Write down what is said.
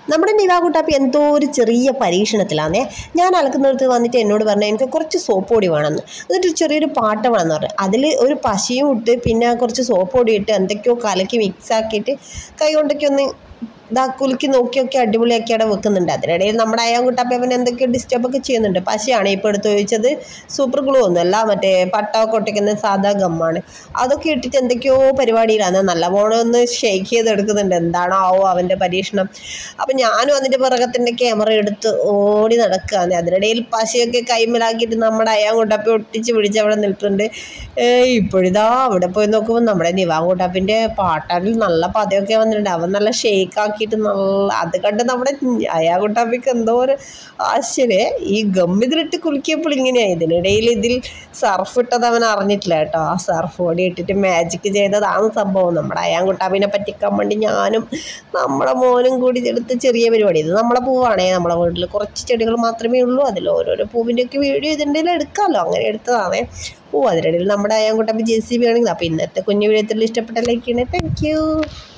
നമ്മുടെ നിവാകുട്ടാപ്പി എന്തോ ഒരു ചെറിയ പരീക്ഷണത്തിലാന്നേ ഞാൻ അലക്കുന്നിടത്ത് വന്നിട്ട് എന്നോട് പറഞ്ഞു എനിക്ക് കുറച്ച് സോപ്പ് പൊടി വേണമെന്ന് എന്നിട്ട് ഒരു ചെറിയൊരു പാട്ട വേണമെന്ന് പറഞ്ഞു അതിൽ ഒരു പശയും ഇട്ട് പിന്നെ കുറച്ച് സോപ്പ് പൊടി ഇട്ട് എന്തൊക്കെയോ കലക്കി മിക്സ് ആക്കിയിട്ട് കൈ കൊണ്ടൊക്കെ ഒന്ന് ഇതാ കുലുക്കി നോക്കിയൊക്കെ അടിപൊളിയാക്കി അവിടെ വെക്കുന്നുണ്ട് അതിനിടയിൽ നമ്മുടെ അയാൻകുട്ടാപ്പൻ എന്തൊക്കെയോ ഡിസ്റ്റർബ് ഒക്കെ ചെയ്യുന്നുണ്ട് പശയാണ് ഇപ്പോൾ എടുത്ത് ചോദിച്ചത് സൂപ്പർ ഗ്ലൂ ഒന്നുമല്ല മറ്റേ പട്ടമൊക്കെ ഒട്ടിക്കുന്ന സാധാ ഗമ്മാണ് അതൊക്കെ ഇട്ടിട്ട് എന്തൊക്കെയോ പരിപാടിയിലാണ് നല്ലവണ്ണം ഒന്ന് ഷെയ്ക്ക് ചെയ്തെടുക്കുന്നുണ്ട് എന്താണോ ആവോ അവൻ്റെ പരീക്ഷണം അപ്പം ഞാനും അതിൻ്റെ പിറകത്തിൻ്റെ ക്യാമറ എടുത്ത് ഓടി നടക്കുകയാണ് അതിനിടയിൽ പശയൊക്കെ കൈമലാക്കിയിട്ട് നമ്മുടെ അയാൻകുട്ടാപ്പി ഒട്ടിച്ച് പിടിച്ച് അവിടെ നിൽക്കുന്നുണ്ട് ഏയ് ഇപ്പോഴിതാ അവിടെ പോയി നോക്കുമ്പോൾ നമ്മുടെ നിവാങ്കുട്ടാപ്പിൻ്റെ പാട്ടാലിൽ നല്ല പതയൊക്കെ വന്നിട്ടുണ്ട് അവൻ നല്ല ഷെയ്ക്ക് ആക്കിയിട്ട് നല്ല അത് കണ്ട് നമ്മുടെ അയാകുട്ടാപ്പിക്ക് എന്തോ ഒരു ആശ്ചര്യ ഈ ഗം ഇതിലിട്ട് കുലുക്കിയപ്പോൾ ഇങ്ങനെയായി ഇതിനിടയിൽ ഇതിൽ സർഫ് ഇട്ടത് അവൻ അറിഞ്ഞിട്ടില്ല കേട്ടോ ആ സർഫ് പൊടി ഇട്ടിട്ട് മാജിക് ചെയ്തതാണ് സംഭവം നമ്മുടെ അയാൻകുട്ടാപ്പിനെ പറ്റിക്കാൻ വേണ്ടി ഞാനും നമ്മുടെ മോനും കൂടി എടുത്ത് ചെറിയ പരിപാടി ഇത് നമ്മളെ പൂവാണേ നമ്മളെ വീട്ടിൽ കുറച്ച് ചെടികൾ മാത്രമേ ഉള്ളൂ അതിൽ ഓരോരോ പൂവിൻ്റെയൊക്കെ വീഡിയോ ഇതിൻ്റെ എടുക്കാമല്ലോ അങ്ങനെ എടുത്തതാണേ ഓ അതിനിടയിൽ നമ്മുടെ അയാൻകുട്ടാപ്പി ജെ സി ബി ആണെങ്കിൽ അപ്പോൾ ഇന്നത്തെ കുഞ്ഞു വീഡിയോത്തിൽ ഇഷ്ടപ്പെട്ട ലൈക്ക് ചെയ്യണേ താങ്ക് യു